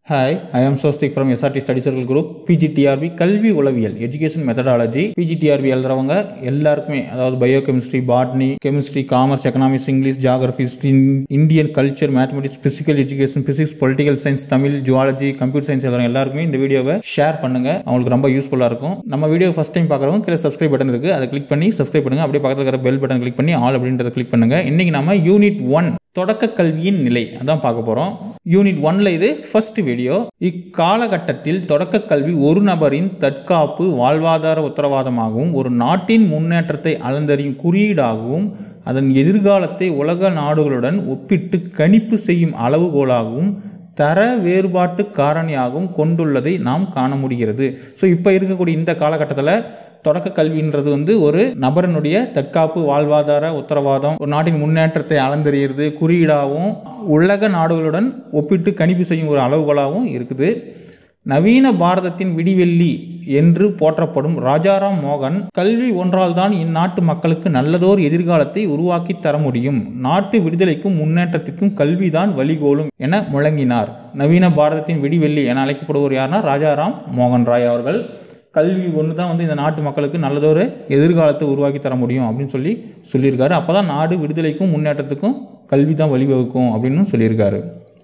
hi I am சோஸ்திக் from SRT study circle group PGTRB கல்வி உளவியல் எஜுகேஷன் மெத்தடாலஜி பிஜிடிஆர்பி எழுதுறவங்க எல்லாருக்குமே அதாவது bio chemistry botany chemistry commerce economics English geography Indian culture mathematics physical education physics political science Tamil zoology computer science எழுதுறவங்க எல்லாருக்குமே இந்த வீடியோவை ஷேர் பண்ணுங்க அவங்களுக்கு ரொம்ப யூஸ்ஃபுல்லாக இருக்கும் நம்ம வீடியோ ஃபஸ்ட் டைம் பார்க்குறவங்க கீழே சப்ஸ்கிரைப் பட்டன் இருக்குது அதை கிளிக் பண்ணி சப்ஸ்கிரைப் பண்ணுங்க அப்படியே பக்கத்தில் இருக்கிற பெல் பட்டன் கிளிக் பண்ணி ஆல் அப்படின்றத கிளிக் பண்ணுங்க இன்னைக்கு நம்ம யூனிட் ஒன் தொடக்க கல்வியின் நிலை அதான் பார்க்க போகிறோம் யூனிட் ஒன்ல இது ஃபர்ஸ்ட் வீடியோ இக்காலகட்டத்தில் தொடக்க கல்வி ஒரு நபரின் தற்காப்பு வாழ்வாதார உத்தரவாதமாகவும் ஒரு நாட்டின் முன்னேற்றத்தை அளந்தறியும் குறியீடாகவும் அதன் எதிர்காலத்தை உலக நாடுகளுடன் ஒப்பிட்டு கணிப்பு செய்யும் அளவுகோலாகவும் தர வேறுபாட்டு காரணியாகவும் கொண்டுள்ளதை நாம் காண முடிகிறது ஸோ இப்போ இருக்கக்கூடிய இந்த காலகட்டத்தில் தொடக்க கல்வின்றது வந்து ஒரு நபரனுடைய தற்காப்பு வாழ்வாதார உத்தரவாதம் ஒரு நாட்டின் முன்னேற்றத்தை அளந்தறியிறது குறியீடாகவும் உலக நாடுகளுடன் ஒப்பிட்டு கணிப்பு செய்யும் ஒரு அளவுகோலாகவும் இருக்குது நவீன பாரதத்தின் விடிவெள்ளி என்று போற்றப்படும் ராஜாராம் மோகன் கல்வி ஒன்றால் தான் இந்நாட்டு மக்களுக்கு நல்லதோர் எதிர்காலத்தை உருவாக்கி தர முடியும் நாட்டு விடுதலைக்கும் முன்னேற்றத்திற்கும் கல்விதான் வழிகோலும் என முழங்கினார் நவீன பாரதத்தின் விடிவெள்ளி என அழைக்கப்படுவோர் யாருன்னா ராஜாராம் மோகன் ராய் அவர்கள் கல்வி ஒன்று தான் வந்து இந்த நாட்டு மக்களுக்கு நல்லதொரு எதிர்காலத்தை உருவாக்கி தர முடியும் அப்படின்னு சொல்லி சொல்லியிருக்காரு அப்போ தான் நாடு விடுதலைக்கும் முன்னேற்றத்துக்கும் கல்வி தான் வழிவகுக்கும் அப்படின்னு சொல்லியிருக்காரு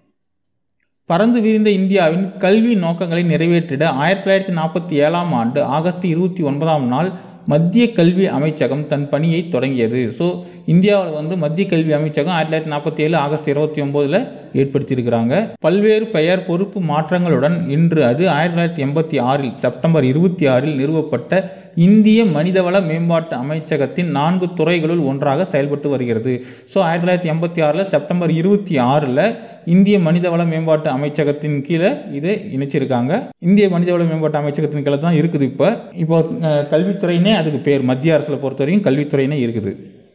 பறந்து விரிந்த இந்தியாவின் கல்வி நோக்கங்களை நிறைவேற்றிட ஆயிரத்தி தொள்ளாயிரத்தி நாற்பத்தி ஏழாம் ஆண்டு ஆகஸ்ட் இருபத்தி ஒன்பதாம் நாள் மத்திய கல்வி அமைச்சகம் தன் பணியை தொடங்கியது ஸோ இந்தியாவில் வந்து மத்திய கல்வி அமைச்சகம் ஆயிரத்தி தொள்ளாயிரத்தி நாற்பத்தி ஏழு ஆகஸ்ட் இருபத்தி ஒம்போதில் ஏற்படுத்தியிருக்கிறாங்க பல்வேறு பெயர் பொறுப்பு மாற்றங்களுடன் இன்று அது ஆயிரத்தி தொள்ளாயிரத்தி எண்பத்தி ஆறில் செப்டம்பர் இருபத்தி ஆறில் நிறுவப்பட்ட இந்திய மனிதவள மேம்பாட்டு அமைச்சகத்தின் நான்கு துறைகளுள் ஒன்றாக செயல்பட்டு வருகிறது ஸோ ஆயிரத்தி தொள்ளாயிரத்தி எண்பத்தி ஆறில் செப்டம்பர் இருபத்தி ஆறில் இந்திய மனிதவள மேம்பாட்டு அமைச்சகத்தின் கீழே இது இணைச்சிருக்காங்க இந்திய மனிதவள மேம்பாட்டு அமைச்சகத்தின் கீழே தான் இருக்குது இப்போ இப்போ அஹ், கல்வித்துறையினே அதுக்கு பேர் மத்திய அரசில் பொறுத்தவரைக்கும் கல்வித்துறையினே இருக்குது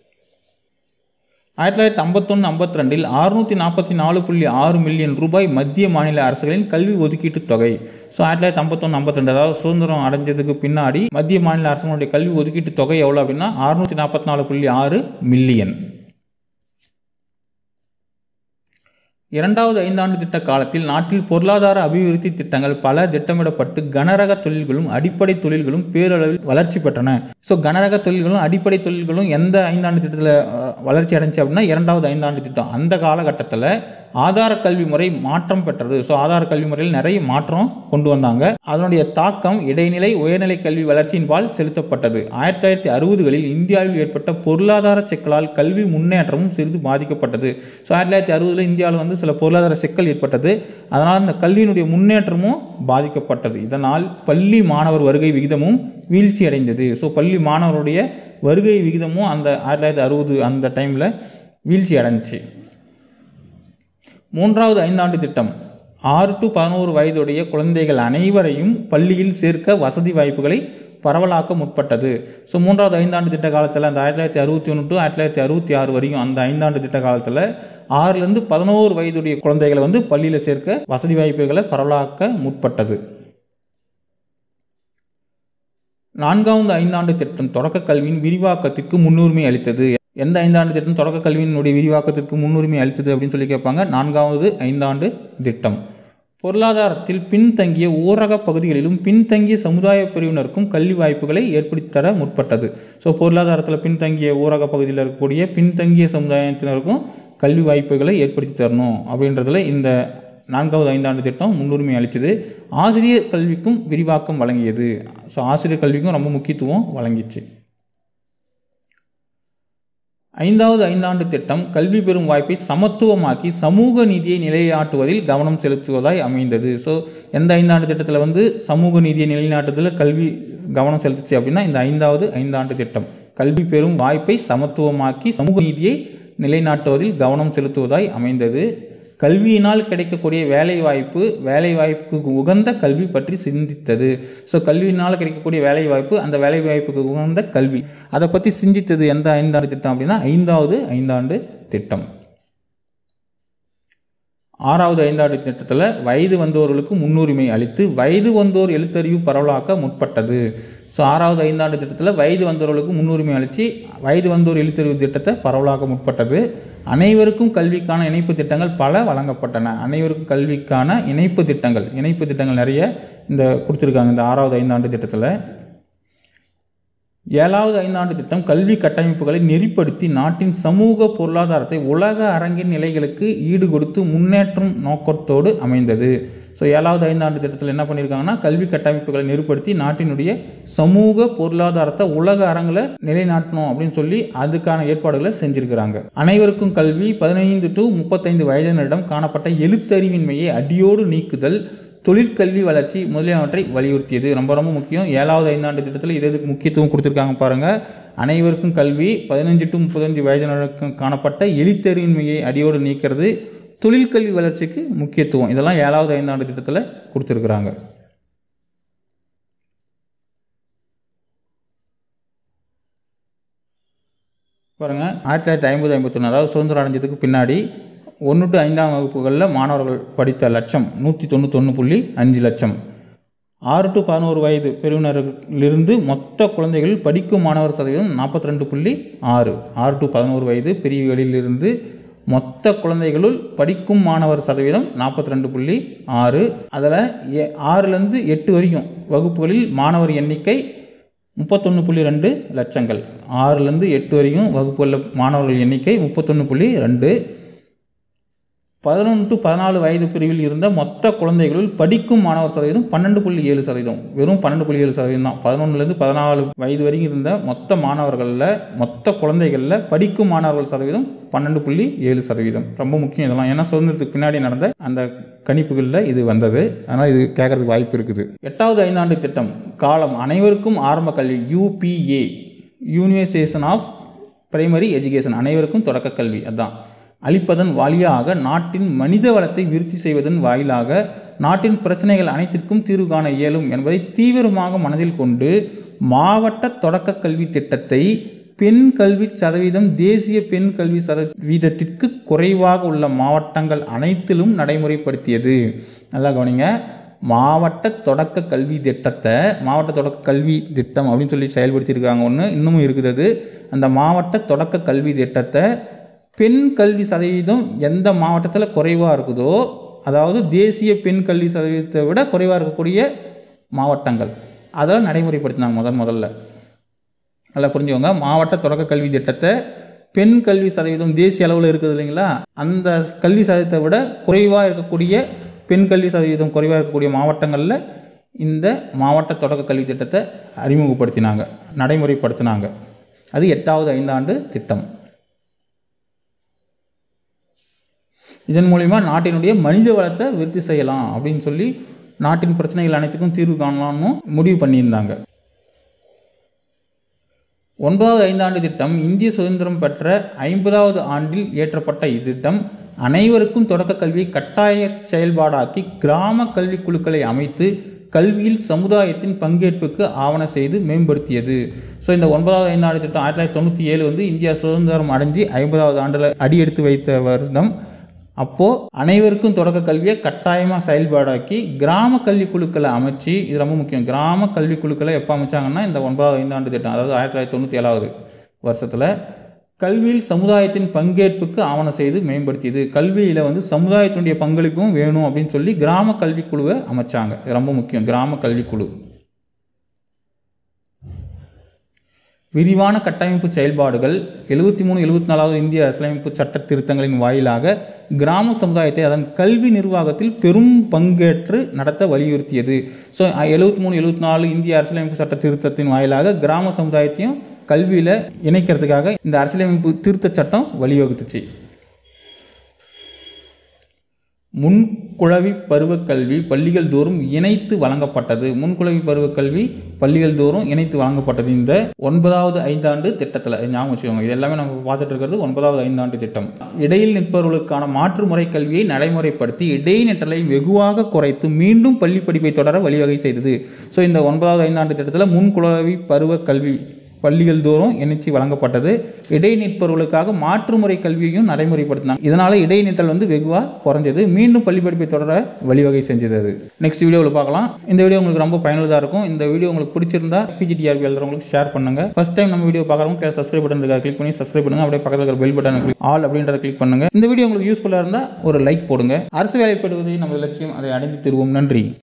ஆயிரத்தி தொள்ளாயிரத்தி ஐம்பத்தொன்று ஐம்பத்தி ரெண்டில் அறுநூற்றி நாற்பத்தி நாலு புள்ளி ஆறு மில்லியன் ரூபாய் மத்திய மாநில அரசுகளின் கல்வி ஒதுக்கீட்டு தொகை ஸோ ஆயிரத்தி தொள்ளாயிரத்தி ஐம்பத்தொன்று ஐம்பத்தி ரெண்டு அதாவது சுதந்திரம் அடைஞ்சதுக்கு பின்னாடி மத்திய மாநில அரசுகளுடைய கல்வி ஒதுக்கீட்டு தொகை எவ்வளோ அப்படின்னா அறுநூற்றி நாற்பத்தி நாலு புள்ளி ஆறு மில்லியன் இரண்டாவது ஐந்தாண்டு திட்ட காலத்தில் நாட்டில் பொருளாதார அபிவிருத்தி திட்டங்கள் பல திட்டமிடப்பட்டு கனரக தொழில்களும் அடிப்படை தொழில்களும் பேரளவில் வளர்ச்சி பெற்றன ஸோ கனரக தொழில்களும் அடிப்படை தொழில்களும் எந்த ஐந்தாண்டு திட்டத்தில் அஹ், வளர்ச்சி அடைஞ்சு அப்படின்னா இரண்டாவது ஐந்தாண்டு திட்டம் அந்த காலகட்டத்தில் ஆதார கல்வி முறை மாற்றம் பெற்றது ஸோ ஆதார கல்வி முறையில் நிறைய மாற்றம் கொண்டு வந்தாங்க அதனுடைய தாக்கம் இடைநிலை உயர்நிலை கல்வி வளர்ச்சியின்பால் செலுத்தப்பட்டது ஆயிரத்தி தொள்ளாயிரத்தி அறுபதுகளில் இந்தியாவில் ஏற்பட்ட பொருளாதார சிக்கலால் கல்வி முன்னேற்றமும் சிறிது பாதிக்கப்பட்டது ஸோ ஆயிரத்தி தொள்ளாயிரத்தி அறுபதில் இந்தியாவில் வந்து சில பொருளாதார சிக்கல் ஏற்பட்டது அதனால் இந்த கல்வியினுடைய முன்னேற்றமும் பாதிக்கப்பட்டது இதனால் பள்ளி மாணவர் வருகை விகிதமும் வீழ்ச்சி அடைந்தது ஸோ பள்ளி மாணவருடைய வருகை விகிதமும் அந்த ஆயிரத்தி தொள்ளாயிரத்தி அறுபது அந்த டைமில் வீழ்ச்சி அடைஞ்சிச்சு மூன்றாவது ஐந்தாண்டு திட்டம் ஆறு டு பதினோரு வயதுடைய குழந்தைகள் அனைவரையும் பள்ளியில் சேர்க்க வசதி வாய்ப்புகளை பரவலாக்க முற்பட்டது ஸோ மூன்றாவது ஐந்தாண்டு திட்ட காலத்தில் அந்த ஆயிரத்தி தொள்ளாயிரத்தி அறுபத்தி ஒன்று டு ஆயிரத்தி தொள்ளாயிரத்தி அறுபத்தி ஆறு வரையும் அந்த ஐந்தாண்டு திட்ட காலத்தில் ஆறுலேருந்து பதினோரு வயதுடைய குழந்தைகளை வந்து பள்ளியில் சேர்க்க வசதி வாய்ப்புகளை பரவலாக்க முற்பட்டது நான்காவது ஐந்தாண்டு திட்டம் தொடக்க கல்வியின் விரிவாக்கத்திற்கு முன்னுரிமை அளித்தது எந்த ஐந்தாண்டு திட்டம் தொடக்க கல்வியினுடைய விரிவாக்கத்திற்கு முன்னுரிமை அளித்தது அப்படின்னு சொல்லி கேட்பாங்க நான்காவது ஐந்தாண்டு திட்டம் பொருளாதாரத்தில் பின்தங்கிய ஊரக பகுதிகளிலும் பின்தங்கிய சமுதாய பிரிவினருக்கும் கல்வி வாய்ப்புகளை ஏற்படுத்தித்தர முற்பட்டது ஸோ பொருளாதாரத்தில் பின்தங்கிய ஊரக பகுதியில் இருக்கக்கூடிய பின்தங்கிய சமுதாயத்தினருக்கும் கல்வி வாய்ப்புகளை ஏற்படுத்தி தரணும் அப்படின்றதுல இந்த நான்காவது ஐந்தாண்டு திட்டம் முன்னுரிமை அளித்தது ஆசிரியர் கல்விக்கும் விரிவாக்கம் வழங்கியது ஸோ ஆசிரியர் கல்விக்கும் ரொம்ப முக்கியத்துவம் வழங்கிச்சு ஐந்தாவது ஐந்தாண்டு திட்டம் கல்வி பெறும் வாய்ப்பை சமத்துவமாக்கி சமூக நீதியை நிலைநாட்டுவதில் கவனம் செலுத்துவதாய் அமைந்தது ஸோ எந்த ஐந்தாண்டு திட்டத்தில் வந்து சமூக நீதியை நிலைநாட்டுவதில் கல்வி கவனம் செலுத்துச்சு அப்படின்னா இந்த ஐந்தாவது ஐந்தாண்டு திட்டம் கல்வி பெறும் வாய்ப்பை சமத்துவமாக்கி சமூக நீதியை நிலைநாட்டுவதில் கவனம் செலுத்துவதாய் அமைந்தது கல்வியினால் கிடைக்கக்கூடிய வேலை வாய்ப்பு வேலை வாய்ப்புக்கு உகந்த கல்வி பற்றி சிந்தித்தது ஸோ கல்வியினால் கிடைக்கக்கூடிய வேலை வாய்ப்பு அந்த வேலை வாய்ப்புக்கு உகந்த கல்வி அதை பற்றி சிந்தித்தது எந்த ஐந்தாண்டு திட்டம் அப்படின்னா ஐந்தாவது ஐந்தாண்டு திட்டம் ஆறாவது ஐந்தாண்டு திட்டத்தில் வயது வந்தோர்களுக்கு முன்னுரிமை அளித்து வயது வந்தோர் எழுத்தறிவு பரவலாக்க முற்பட்டது ஸோ ஆறாவது ஐந்தாண்டு திட்டத்தில் வயது வந்தோர்களுக்கு முன்னுரிமை அளித்து வயது வந்தோர் எழுத்தறிவு திட்டத்தை பரவலாக்க முற்பட்டது அனைவருக்கும் கல்விக்கான இணைப்பு திட்டங்கள் பல வழங்கப்பட்டன அனைவருக்கும் கல்விக்கான இணைப்பு திட்டங்கள் இணைப்பு திட்டங்கள் நிறைய இந்த கொடுத்துருக்காங்க இந்த ஆறாவது ஐந்தாண்டு திட்டத்தில் ஏழாவது ஐந்தாண்டு திட்டம் கல்வி கட்டமைப்புகளை நெறிப்படுத்தி நாட்டின் சமூக பொருளாதாரத்தை உலக அரங்கின் நிலைகளுக்கு ஈடு கொடுத்து முன்னேற்றும் நோக்கத்தோடு அமைந்தது ஸோ ஏழாவது ஐந்தாண்டு திட்டத்தில் என்ன பண்ணியிருக்காங்கன்னா கல்வி கட்டமைப்புகளை நெறிப்படுத்தி நாட்டினுடைய சமூக பொருளாதாரத்தை உலக அரங்கில் நிலைநாட்டணும் அப்படின்னு சொல்லி அதுக்கான ஏற்பாடுகளை செஞ்சிருக்கிறாங்க அனைவருக்கும் கல்வி பதினைந்து டு முப்பத்தைந்து வயதினரிடம் காணப்பட்ட எழுத்தறிவின்மையை அடியோடு நீக்குதல் தொழிற்கல்வி வளர்ச்சி முதலியவற்றை வலியுறுத்தியது ரொம்ப ரொம்ப முக்கியம் ஏழாவது ஐந்தாண்டு திட்டத்தில் இது எதுக்கு முக்கியத்துவம் கொடுத்துருக்காங்க பாருங்கள் அனைவருக்கும் கல்வி பதினஞ்சு டு முப்பத்தஞ்சு வயதினருக்கும் காணப்பட்ட எழுத்தறிவின்மையை அடியோடு நீக்கிறது தொழிற்கல்வி வளர்ச்சிக்கு முக்கியத்துவம் இதெல்லாம் ஏழாவது ஐந்தாண்டு திட்டத்தில் கொடுத்துருக்குறாங்க பாருங்கள் ஆயிரத்தி தொள்ளாயிரத்தி ஐம்பது ஐம்பத்தொன்று அதாவது சுதந்திரம் அடைஞ்சதுக்கு பின்னாடி ஒன்று டு ஐந்தாம் வகுப்புகளில் மாணவர்கள் படித்த லட்சம் நூற்றி தொண்ணூத்தொன்று புள்ளி அஞ்சு லட்சம் ஆறு டு பதினோரு வயது பிரிவினரிலிருந்து மொத்த குழந்தைகள் படிக்கும் மாணவர் சதவீதம் நாற்பத்தி ரெண்டு புள்ளி ஆறு ஆறு டு பதினோரு வயது பிரிவுகளிலிருந்து மொத்த குழந்தைகளுள் படிக்கும் மாணவர் சதவீதம் நாற்பத்தி ரெண்டு புள்ளி ஆறு அதில் எ ஆறுலேருந்து எட்டு வரைக்கும் வகுப்புகளில் மாணவர் எண்ணிக்கை முப்பத்தொன்று புள்ளி ரெண்டு லட்சங்கள் ஆறுலேருந்து எட்டு வரைக்கும் வகுப்புகளில் மாணவர்கள் எண்ணிக்கை முப்பத்தொன்று புள்ளி ரெண்டு பதினொன்று டு பதினாலு வயது பிரிவில் இருந்த மொத்த குழந்தைகளுள் படிக்கும் மாணவர் சதவீதம் பன்னெண்டு புள்ளி ஏழு சதவீதம் வெறும் பன்னெண்டு புள்ளி ஏழு சதவீதம் தான் பதினொன்றுலேருந்து பதினாலு வயது வரைக்கும் இருந்த மொத்த மாணவர்களில் மொத்த குழந்தைகளில் படிக்கும் மாணவர்கள் சதவீதம் பன்னெண்டு புள்ளி ஏழு சதவீதம் ரொம்ப முக்கியம் இதெல்லாம் ஏன்னா சுதந்திரத்துக்கு பின்னாடி நடந்த அந்த கணிப்புகளில் இது வந்தது அதனால் இது கேட்கறதுக்கு வாய்ப்பு இருக்குது எட்டாவது ஐந்தாண்டு திட்டம் காலம் அனைவருக்கும் ஆரம்ப கல்வி UPA universation of primary education அனைவருக்கும் தொடக்க கல்வி அதான் அளிப்பதன் வாயிலாக நாட்டின் மனித வளத்தை விருத்தி செய்வதன் வாயிலாக நாட்டின் பிரச்சனைகள் அனைத்திற்கும் தீர்வு காண இயலும் என்பதை தீவிரமாக மனதில் கொண்டு மாவட்ட தொடக்க கல்வி திட்டத்தை பெண் கல்வி சதவீதம் தேசிய பெண் கல்வி சதவீதத்திற்கு குறைவாக உள்ள மாவட்டங்கள் அனைத்திலும் நடைமுறைப்படுத்தியது நல்லா கவனிங்க மாவட்ட தொடக்க கல்வி திட்டத்தை மாவட்ட தொடக்க கல்வி திட்டம் அப்படின்னு சொல்லி செயல்படுத்தியிருக்காங்க ஒன்று இன்னமும் இருக்குது அது அந்த மாவட்ட தொடக்க கல்வி திட்டத்தை பெண் கல்வி சதவீதம் எந்த மாவட்டத்தில் குறைவாக இருக்குதோ அதாவது தேசிய பெண் கல்வி சதவீதத்தை விட குறைவாக இருக்கக்கூடிய மாவட்டங்கள் அதை நடைமுறைப்படுத்தினாங்க முதன் முதல்ல நல்லா புரிஞ்சுக்கோங்க மாவட்ட தொடக்க கல்வி திட்டத்தை பெண் கல்வி சதவீதம் தேசிய அளவில் இருக்குது இல்லைங்களா அந்த கல்வி சதவீதத்தை விட குறைவாக இருக்கக்கூடிய பெண் கல்வி சதவீதம் குறைவாக இருக்கக்கூடிய மாவட்டங்களில் இந்த மாவட்ட தொடக்க கல்வி திட்டத்தை அறிமுகப்படுத்தினாங்க நடைமுறைப்படுத்தினாங்க அது எட்டாவது ஐந்தாண்டு திட்டம் இதன் மூலிமா நாட்டினுடைய மனித வளத்தை விருத்தி செய்யலாம் அப்படின்னு சொல்லி நாட்டின் பிரச்சனைகள் அனைத்துக்கும் தீர்வு காணலாம்னு முடிவு பண்ணியிருந்தாங்க ஒன்பதாவது ஐந்தாண்டு திட்டம் இந்திய சுதந்திரம் பெற்ற ஐம்பதாவது ஆண்டில் இயற்றப்பட்ட இத்திட்டம் அனைவருக்கும் தொடக்க கல்வியை கட்டாய செயல்பாடாக்கி கிராம கல்விக் குழுக்களை அமைத்து கல்வியில் சமுதாயத்தின் பங்கேற்புக்கு ஆவண செய்து மேம்படுத்தியது ஸோ இந்த ஒன்பதாவது ஐந்தாண்டு திட்டம் ஆயிரத்தி தொள்ளாயிரத்தி தொண்ணூற்றி ஏழு வந்து இந்தியா சுதந்திரம் அடைஞ்சு ஐம்பதாவது ஆண்டில் அடியெடுத்து வைத்த வருடம் அப்போது அனைவருக்கும் தொடக்க கல்வியை கட்டாயமாக செயல்பாடாக்கி கிராம கல்வி குழுக்களை அமைச்சு இது ரொம்ப முக்கியம் கிராம கல்வி குழுக்களை எப்போ அமைச்சாங்கன்னா இந்த ஒன்பதாவது ஐந்தாண்டு திட்டம் அதாவது ஆயிரத்தி தொள்ளாயிரத்தி தொண்ணூற்றி ஏழாவது வருஷத்தில் கல்வியில் சமுதாயத்தின் பங்கேற்புக்கு ஆவணம் செய்து மேம்படுத்தியது கல்வியில் வந்து சமுதாயத்தினுடைய பங்களிப்பும் வேணும் அப்படின்னு சொல்லி கிராம கல்விக்குழுவை அமைச்சாங்க இது ரொம்ப முக்கியம் கிராம கல்விக்குழு விரிவான கட்டமைப்பு செயல்பாடுகள் எழுபத்தி மூணு எழுபத்தி நாலாவது இந்திய அரசியலமைப்பு சட்ட திருத்தங்களின் வாயிலாக கிராம சமுதாயத்தை அதன் கல்வி நிர்வாகத்தில் பெரும் பங்கேற்று நடத்த வலியுறுத்தியது ஸோ எழுபத்தி மூணு எழுபத்தி நாலு இந்திய அரசியலமைப்பு சட்ட திருத்தத்தின் வாயிலாக கிராம சமுதாயத்தையும் கல்வியில் இணைக்கிறதுக்காக இந்த அரசியலமைப்பு திருத்த சட்டம் வழிவகுத்துச்சு முன்குழவி பருவக் கல்வி பள்ளிகள் தோறும் இணைத்து வழங்கப்பட்டது முன்குழவி பருவக் கல்வி பள்ளிகள் தோறும் இணைத்து வழங்கப்பட்டது இந்த ஒன்பதாவது ஐந்தாண்டு திட்டத்தில் ஞாபகம் வச்சுக்கோங்க இது எல்லாமே நம்ம பார்த்துட்டு இருக்கிறது ஒன்பதாவது ஐந்தாண்டு திட்டம் இடையில் நிற்பவர்களுக்கான மாற்று முறை கல்வியை நடைமுறைப்படுத்தி இடைநிற்றலை வெகுவாக குறைத்து மீண்டும் பள்ளி படிப்பை தொடர வழிவகை செய்தது ஸோ இந்த ஒன்பதாவது ஐந்தாண்டு திட்டத்தில் முன்குழவி பருவ கல்வி பள்ளிகள் தோறும் எண்ணிச்சு வழங்கப்பட்டது இடைநிற்பவர்களுக்காக மாற்றுமுறை கல்வியையும் நடைமுறைப்படுத்தினாங்க இதனால இடைநிற்றல் வந்து வெகுவாக குறைஞ்சது மீண்டும் பள்ளி படிப்பை தொடர வழிவகை செஞ்சது அது நெக்ஸ்ட் வீடியோவில் பார்க்கலாம் இந்த வீடியோ உங்களுக்கு ரொம்ப பயனுள்ளதாக இருக்கும் இந்த வீடியோ உங்களுக்கு பிடிச்சிருந்தா பிஜிடிஆர்பி எழுதுறவங்களுக்கு ஷேர் பண்ணுங்க ஃபர்ஸ்ட் டைம் நம்ம வீடியோ பார்க்குறவங்க கீழே சப்ஸ்கிரைப் பட்டன் இருக்கா கிளிக் பண்ணி சப்ஸ்கிரைப் பண்ணுங்க அப்படியே பக்கத்தில் இருக்கிற பெல் பட்டனை கிளிக் ஆல் அப்படின்றத கிளிக் பண்ணுங்க இந்த வீடியோ உங்களுக்கு யூஸ்ஃபுல்லாக இருந்தால் ஒரு லைக் போடுங்க அரசு வேலை பெறுவதே நமது லட்சியம் அதை அடைந்து தருவோம் நன்றி